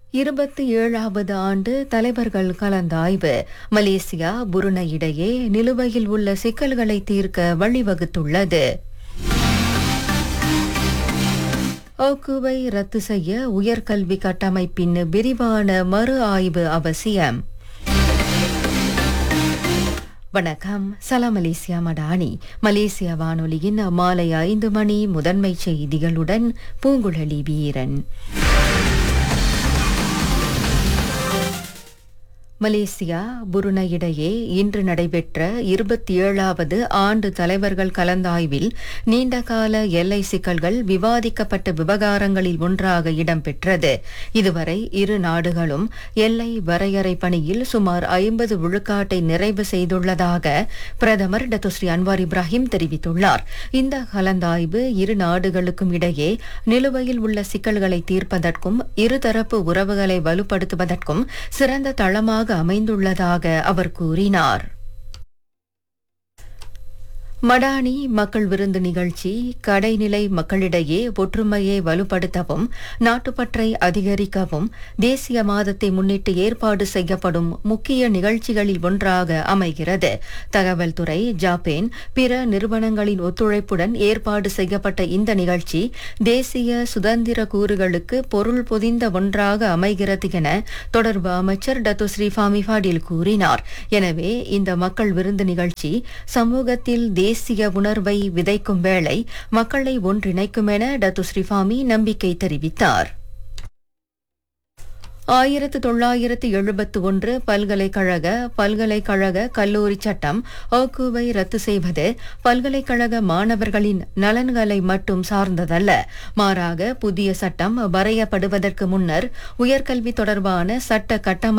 இருபத்தி ஏழாவது ஆண்டு தலைவர்கள் கலந்தாய்வு மலேசியா புருனை இடையே நிலுவையில் உள்ள சிக்கல்களை தீர்க்க வழிவகுத்துள்ளது ஓக்குவை ரத்து செய்ய உயர்கல்வி கட்டமைப்பின் விரிவான மறு ஆய்வு அவசியம் வணக்கம் சலாம் மலேசியா மடானி மலேசியா வானொலியின் மாலை ஐந்து மணி முதன்மை செய்திகளுடன் பூங்குழலி வீரன் மலேசியா புருனை இடையே இன்று நடைபெற்ற இருபத்தி ஏழாவது ஆண்டு தலைவர்கள் கலந்தாய்வில் நீண்டகால எல்லை சிக்கல்கள் விவாதிக்கப்பட்ட விவகாரங்களில் ஒன்றாக இடம்பெற்றது இதுவரை இரு நாடுகளும் எல்லை வரையறை பணியில் சுமார் ஐம்பது விழுக்காட்டை நிறைவு செய்துள்ளதாக பிரதமர் டத்துஸ்ரீ அன்வார் இப்ராஹிம் தெரிவித்துள்ளார் இந்த கலந்தாய்வு இரு நாடுகளுக்கும் இடையே நிலுவையில் உள்ள சிக்கல்களை தீர்ப்பதற்கும் இருதரப்பு உறவுகளை வலுப்படுத்துவதற்கும் சிறந்த தளமாக அமைந்துள்ளதாக அவர் கூறினார் மடானி மக்கள் விருந்து நிகழ்ச்சி கடைநிலை மக்களிடையே ஒற்றுமையை வலுப்படுத்தவும் நாட்டுப்பற்றை அதிகரிக்கவும் தேசிய மாதத்தை முன்னிட்டு ஏற்பாடு செய்யப்படும் முக்கிய நிகழ்ச்சிகளில் ஒன்றாக அமைகிறது தகவல் துறை ஜாப்பேன் பிற நிறுவனங்களின் ஒத்துழைப்புடன் ஏற்பாடு செய்யப்பட்ட இந்த நிகழ்ச்சி தேசிய சுதந்திர கூறுகளுக்கு பொருள் பொதிந்த ஒன்றாக அமைகிறது என தொடர்பு அமைச்சர் டத்து ஸ்ரீஃபாமி ஃபாடில் கூறினார் எனவே இந்த மக்கள் விருந்து நிகழ்ச்சி சமூகத்தில் தேசிய உணர்வை விதைக்கும் வேளை மக்களை ஒன்றிணைக்கும் என டத்து ஸ்ரீஃபாமி நம்பிக்கை தெரிவித்தார் ஆயிரத்து தொள்ளாயிரத்து எழுபத்து ஒன்று பல்கலைக்கழக பல்கலைக்கழக கல்லூரி சட்டம் ஓக்குவை ரத்து செய்வது பல்கலைக்கழக மாணவர்களின் நலன்களை மட்டும் சார்ந்ததல்ல மாறாக புதிய சட்டம் வரையப்படுவதற்கு முன்னர் உயர்கல்வி தொடர்பான சட்ட கட்டமை